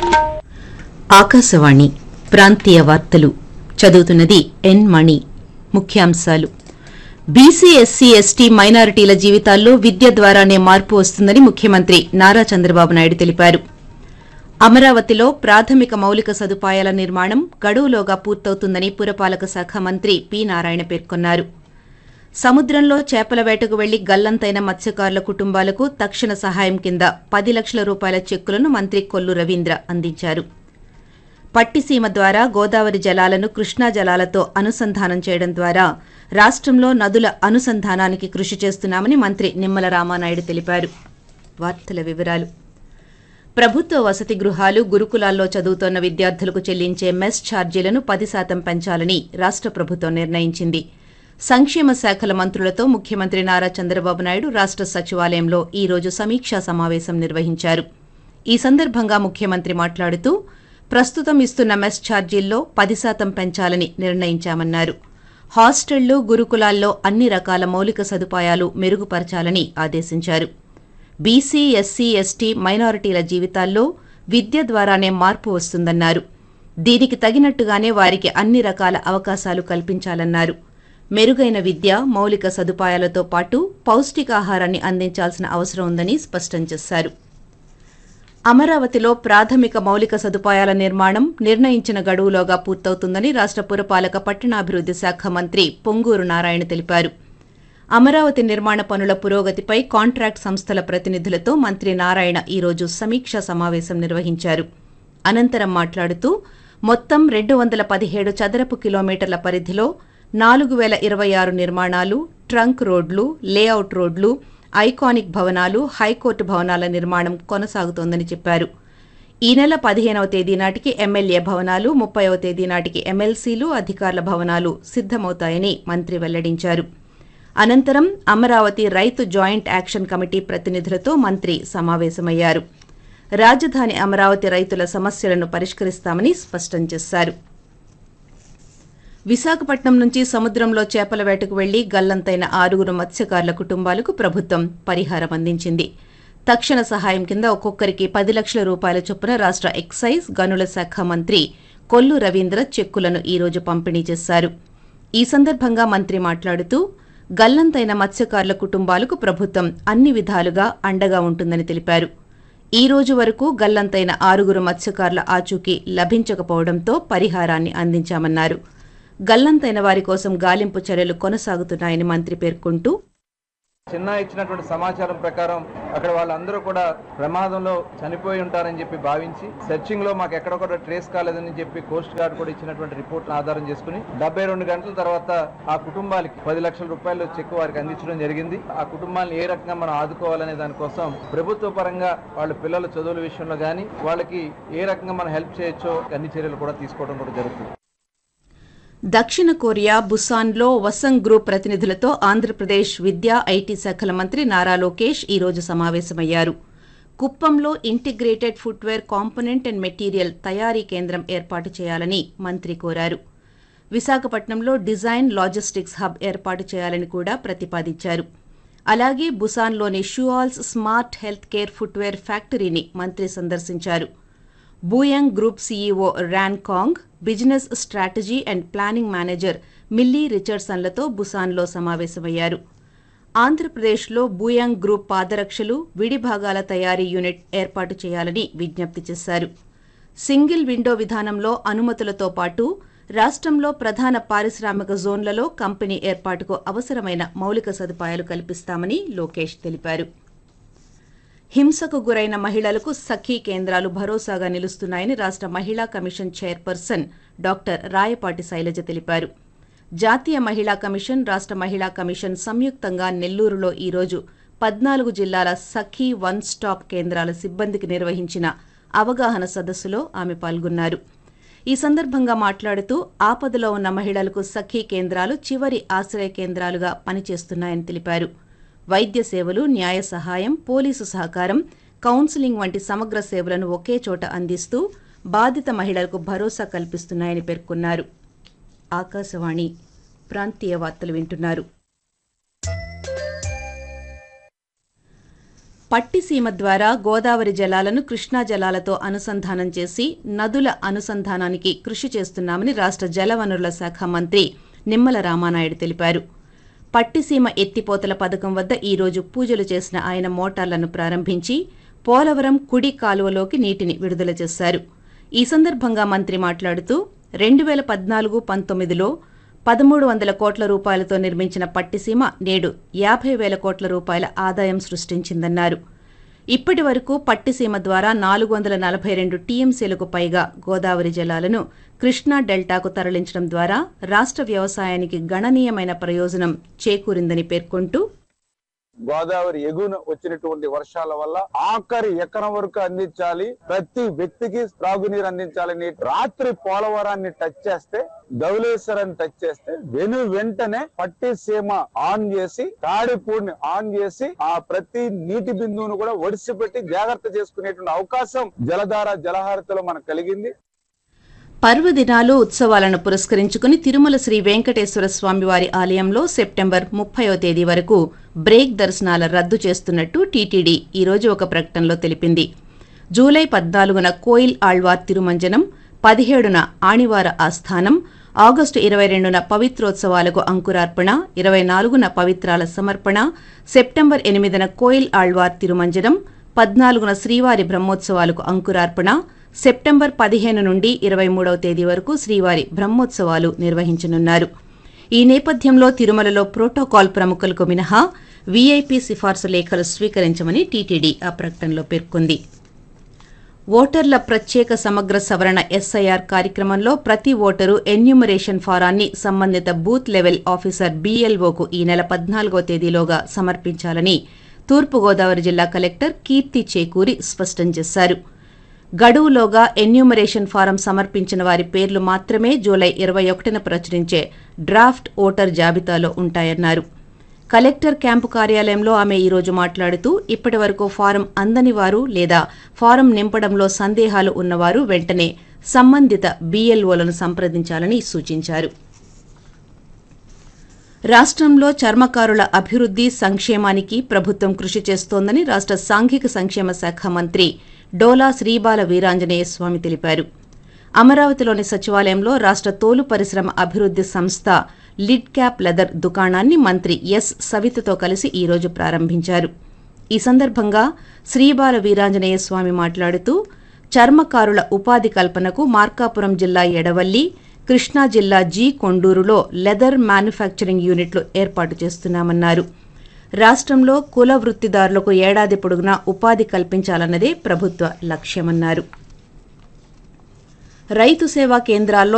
ఆకాశవాణి ప్రాంతీయ వార్తలు చదువుతున్నది ఎన్ మణి ముఖ్యాంశాలు బీసీ ఎస్సీ ఎస్టీ మైనారిటీల జీవితాల్లో విద్య ద్వారానే మార్పు వస్తుందని ముఖ్యమంత్రి నారా చంద్రబాబు నాయుడు తెలిపారు అమరావతిలో ప్రాథమిక మౌలిక సదుపాయాల నిర్మాణం గడువులోగా పూర్తవుతుందని పురపాలక శాఖ మంత్రి పి నారాయణ పేర్కొన్నారు సముద్రంలో చేపల వేటకు వెళ్లి గల్లంతైన మత్స్యకారుల కుటుంబాలకు తక్షణ సహాయం కింద పది లక్షల రూపాయల చెక్కులను మంత్రి కొల్లు రవీంద్ర అందించారు పట్టిసీమ ద్వారా గోదావరి జలాలను కృష్ణా జలాలతో అనుసంధానం చేయడం ద్వారా రాష్టంలో నదుల అనుసంధానానికి కృషి చేస్తున్నామని మంత్రి నిమ్మల రామానాయుడు తెలిపారు వార్తల వివరాలు ప్రభుత్వ వసతి గృహాలు గురుకులాల్లో చదువుతోన్న విద్యార్థులకు చెల్లించే మెస్ ఛార్జీలను పది శాతం పెంచాలని రాష్ట ప్రభుత్వం నిర్ణయించింది సంక్షేమ శాఖల మంత్రులతో ముఖ్యమంత్రి నారా చంద్రబాబు నాయుడు రాష్ట సచివాలయంలో ఈ రోజు సమీక్షా సమావేశం నిర్వహించారు ఈ సందర్భంగా ముఖ్యమంత్రి మాట్లాడుతూ ప్రస్తుతం ఇస్తున్న మెస్ ఛార్జీల్లో పది శాతం పెంచాలని నిర్ణయించామన్నారు హాస్టళ్లు గురుకులాల్లో అన్ని రకాల మౌలిక సదుపాయాలు మెరుగుపరచాలని ఆదేశించారు బీసీ ఎస్సీ ఎస్టీ మైనారిటీల జీవితాల్లో విద్య ద్వారానే మార్పు వస్తుందన్నారు దీనికి తగినట్టుగానే వారికి అన్ని రకాల అవకాశాలు కల్పించాలన్నారు మెరుగైన విద్య మౌలిక సదుపాయాలతో పాటు పౌష్టికాహారాన్ని అందించాల్సిన అవసరం ఉందని స్పష్టం చేశారు అమరావతిలో ప్రాథమిక మౌలిక సదుపాయాల నిర్మాణం నిర్ణయించిన గడువులోగా పూర్తవుతుందని రాష్ట పురపాలక పట్టణాభివృద్ది శాఖ మంత్రి పొంగూరు నారాయణ తెలిపారు అమరావతి నిర్మాణ పనుల పురోగతిపై కాంట్రాక్ట్ సంస్థల ప్రతినిధులతో మంత్రి నారాయణ ఈ రోజు సమీక్షా సమావేశం నిర్వహించారు అనంతరం మాట్లాడుతూ మొత్తం రెండు వందల పదిహేడు చదరపు కిలోమీటర్ల పరిధిలో నాలుగు వేల ఇరవై ఆరు నిర్మాణాలు ట్రంక్ రోడ్లు లేఅవుట్ రోడ్లు ఐకానిక్ భవనాలు హైకోర్టు భవనాల నిర్మాణం కొనసాగుతోందని చెప్పారు ఈ నెల పదిహేనవ తేదీ నాటికి ఎమ్మెల్యే భవనాలు ముప్పైవ తేదీ నాటికి ఎమ్మెల్సీలు అధికారుల భవనాలు సిద్దమవుతాయని మంత్రి వెల్లడించారు అనంతరం అమరావతి రైతు జాయింట్ యాక్షన్ కమిటీ ప్రతినిధులతో మంత్రి సమావేశమయ్యారు రాజధాని అమరావతి రైతుల సమస్యలను పరిష్కరిస్తామని స్పష్టం చేశారు విశాఖపట్నం నుంచి సముద్రంలో చేపల వేటకు వెళ్లి గల్లంతైన ఆరుగురు మత్స్యకారుల కుటుంబాలకు ప్రభుత్వం పరిహారం అందించింది తక్షణ సహాయం కింద ఒక్కొక్కరికి పది లక్షల రూపాయల చొప్పున రాష్ట ఎక్సైజ్ గనుల శాఖ మంత్రి కొల్లు రవీంద్ర చెక్కులను ఈ రోజు పంపిణీ చేశారు ఈ సందర్భంగా మంత్రి మాట్లాడుతూ గల్లంతైన మత్స్యకారుల కుటుంబాలకు ప్రభుత్వం అన్ని విధాలుగా అండగా ఉంటుందని తెలిపారు ఈ రోజు వరకు గల్లంతైన ఆరుగురు మత్స్యకారుల ఆచూకీ లభించకపోవడంతో పరిహారాన్ని అందించామన్నారు గల్లంతైన వారి కోసం గాలింపు చర్యలు కొనసాగుతున్నాయని మంత్రి పేర్కొంటూ చిన్న ఇచ్చినటువంటి సమాచారం ప్రకారం అక్కడ వాళ్ళందరూ కూడా ప్రమాదంలో చనిపోయి ఉంటారని చెప్పి భావించి సెర్చింగ్ లో మాకు ఎక్కడ కూడా ట్రేస్ కాలేదని చెప్పి కోస్ట్ గార్డ్ కూడా ఇచ్చినటువంటి రిపోర్ట్ ఆధారం చేసుకుని డెబ్బై రెండు గంటల తర్వాత ఆ కుటుంబాలకి పది లక్షల రూపాయలు చెక్ వారికి అందించడం జరిగింది ఆ కుటుంబాలను ఏ రకంగా మనం ఆదుకోవాలనే దానికోసం ప్రభుత్వ పరంగా వాళ్ళ పిల్లల చదువుల విషయంలో కానీ వాళ్ళకి ఏ రకంగా మనం హెల్ప్ చేయొచ్చో అన్ని చర్యలు కూడా తీసుకోవడం కూడా జరుగుతుంది దక్షిణ కొరియా బుసాన్లో వసంగ్ గ్రూప్ ప్రతినిధులతో ఆంధ్రప్రదేశ్ విద్యా ఐటీ శాఖల మంత్రి నారా లోకేష్ ఈ రోజు సమావేశమయ్యారు కుప్పంలో integrated footwear component and material తయారీ కేంద్రం ఏర్పాటు చేయాలని మంత్రి కోరారు విశాఖపట్నంలో డిజైన్ లాజిస్టిక్స్ హబ్ ఏర్పాటు చేయాలని కూడా ప్రతిపాదించారు అలాగే బుసాన్లోని షూఆల్స్ స్మార్ట్ హెల్త్ కేర్ ఫుట్వేర్ ఫ్యాక్టరీని మంత్రి సందర్శించారు Booyoung group CEO Ryan Kang business strategy and planning manager Millie రిచర్డ్సన్లతో బుసాన్లో సమావేశమయ్యారు ఆంధ్రప్రదేశ్లో బూయాంగ్ గ్రూప్ పాదరక్షలు విడిభాగాల తయారీ యూనిట్ ఏర్పాటు చేయాలని విజ్ఞప్తి చేశారు సింగిల్ విండో విధానంలో అనుమతులతో పాటు రాష్ట్రంలో ప్రధాన పారిశ్రామిక జోన్లలో కంపెనీ ఏర్పాటుకు అవసరమైన మౌలిక సదుపాయాలు కల్పిస్తామని లోకేష్ తెలిపారు హింసకు గురైన మహిళలకు సఖీ కేంద్రాలు భరోసాగా నిలుస్తున్నాయని రాష్ట మహిళా commission chairperson doctor Rayapati Sailaja తెలిపారు జాతీయ మహిళా కమిషన్ రాష్ట మహిళా కమిషన్ సంయుక్తంగా నెల్లూరులో ఈరోజు పద్నాలుగు జిల్లాల సఖీ వన్ స్టాప్ కేంద్రాల సిబ్బందికి నిర్వహించిన అవగాహన సదస్సులో ఆమె పాల్గొన్నారు ఈ సందర్భంగా మాట్లాడుతూ ఆపదలో ఉన్న మహిళలకు సఖీ కేంద్రాలు చివరి ఆశ్రయ కేంద్రాలుగా పనిచేస్తున్నాయని తెలిపారు వైద్య సేవలు న్యాయ సహాయం పోలీసు సహకారం కౌన్సిలింగ్ వంటి సమగ్ర సేవలను ఒకే చోట అందిస్తూ బాధిత మహిళలకు భరోసా కల్పిస్తున్నాయని పేర్కొన్నారు ఆకాశవాణి ప్రాంతీయ వార్తలు వింటున్నారు పట్టిసీమ ద్వారా గోదావరి జలాలను కృష్ణా జలాలతో అనుసంధానం చేసి నదుల అనుసంధానానికి కృషి చేస్తున్నామని రాష్ట్ర జలవనరుల శాఖ మంత్రి నిమ్మల రామానాయుడు తెలిపారు పట్టిసీమ ఎత్తిపోతల పథకం వద్ద ఈ రోజు పూజలు చేసిన ఆయన మోటార్లను ప్రారంభించి పోలవరం కుడి కాలువలోకి నీటిని విడుదల చేశారు ఈ సందర్భంగా మంత్రి మాట్లాడుతూ రెండు వేల పద్నాలుగు పంతొమ్మిదిలో పదమూడు వందల కోట్ల రూపాయలతో నిర్మించిన పట్టిసీమ నేడు యాభై వేల కోట్ల రూపాయల ఆదాయం సృష్టించిందన్నారు ఇప్పటి వరకు పట్టిసీమ ద్వారా నాలుగు వందల నలభై రెండు టీఎంసీలకు పైగా గోదావరి జలాలను కృష్ణా డెల్టాకు తరలించడం ద్వారా రాష్ట్ర వ్యవసాయానికి గణనీయమైన ప్రయోజనం చేకూరిందని పేర్కొంటూ గోదావరి ఎగున వచ్చినటువంటి వర్షాల వల్ల ఆఖరి ఎకరం వరకు అందించాలి ప్రతి వ్యక్తికి త్రాగునీరు అందించాలని రాత్రి పోలవరాన్ని టచ్ చేస్తే ధవళేశ్వరాన్ని టచ్ చేస్తే వెను వెంటనే పట్టి సీమ ఆన్ చేసి తాడిపూడిని ఆన్ చేసి ఆ ప్రతి నీటి బిందువును కూడా ఒడిసిపెట్టి జాగ్రత్త చేసుకునేటువంటి అవకాశం జలధార జలహారతిలో మనకు కలిగింది పర్వదినాలు ఉత్సవాలను పురస్కరించుకుని తిరుమల శ్రీ వెంకటేశ్వర స్వామివారి ఆలయంలో సెప్టెంబర్ ముప్పయో తేదీ వరకు బ్రేక్ దర్శనాల రద్దు చేస్తున్నట్టు టీటీడీ ఈ రోజు ఒక ప్రకటనలో తెలిపింది జూలై పద్నాలుగున కోయిల్ ఆళ్వార్ తిరుమంజనం పదిహేడున ఆణివార ఆస్థానం ఆగస్టు ఇరవై రెండున పవిత్రోత్సవాలకు అంకురార్పణ ఇరవై నాలుగున పవిత్రాల సమర్పణ సెప్టెంబర్ ఎనిమిదిన కోయిల్ ఆళ్వార్ తిరుమంజనం పద్నాలుగున శ్రీవారి బ్రహ్మోత్సవాలకు అంకురార్పణ సెప్టెంబర్ పదిహేను నుండి ఇరవై మూడవ తేదీ వరకు శ్రీవారి బ్రహ్మోత్సవాలు నిర్వహించనున్నారు ఈ నేపథ్యంలో తిరుమలలో ప్రోటోకాల్ ప్రముఖులకు మినహా వీఐపీ సిఫార్సు లేఖలు స్వీకరించమని టీటీడీ ఆ ప్రకటనలో పేర్కొంది ఓటర్ల ప్రత్యేక సమగ్ర సవరణ ఎస్ఐఆర్ కార్యక్రమంలో ప్రతి ఓటరు ఎన్యూమరేషన్ ఫారాన్ని సంబంధిత బూత్ లెవెల్ ఆఫీసర్ బీఎల్ఓకు ఈ నెల పద్నాలుగో తేదీలోగా సమర్పించాలని తూర్పుగోదావరి జిల్లా కలెక్టర్ కీర్తి చేకూరి స్పష్టం చేశారు గడువులోగా ఎన్యూమరేషన్ ఫారం సమర్పించిన వారి పేర్లు మాత్రమే జూలై ఇరవై ఒకటిన ప్రచురించే డ్రాఫ్ట్ ఓటర్ జాబితాలో ఉంటాయన్నారు కలెక్టర్ క్యాంపు కార్యాలయంలో ఆమె ఈ రోజు మాట్లాడుతూ ఇప్పటి వరకు ఫారం అందని వారు లేదా ఫారం నింపడంలో సందేహాలు ఉన్నవారు వెంటనే సంబంధిత బీఎల్ఓలను సంప్రదించాలని సూచించారు రాష్ట్రంలో చర్మకారుల అభివృద్ధి సంక్షేమానికి ప్రభుత్వం కృషి చేస్తోందని రాష్ట్ర సాంఘిక సంక్షేమ శాఖ మంత్రి డోలా శ్రీబాల వీరాంజనేయ స్వామి తెలిపారు అమరావతిలోని సచివాలయంలో రాష్ట్ర తోలు పరిశ్రమ అభివృద్ధి సంస్థ లిడ్ క్యాప్ లెదర్ దుకాణాన్ని మంత్రి ఎస్ సవితతో కలిసి ఈ రోజు ప్రారంభించారు ఈ సందర్భంగా శ్రీబాల వీరాంజనేయ స్వామి మాట్లాడుతూ చర్మకారుల ఉపాధి కల్పనకు మార్కాపురం జిల్లా ఎడవల్లి కృష్ణా జిల్లా జీ కొండూరులో లెదర్ మ్యానుఫ్యాక్చరింగ్ యూనిట్లు ఏర్పాటు చేస్తున్నామన్నారు రాష్ట్రంలో కుల వృత్తిదారులకు ఏడాది పొడుగునా ఉపాధి కల్పించాలన్నదే ప్రభుత్వ లక్ష్యమన్నారు రైతు సేవా కేంద్రాల్లో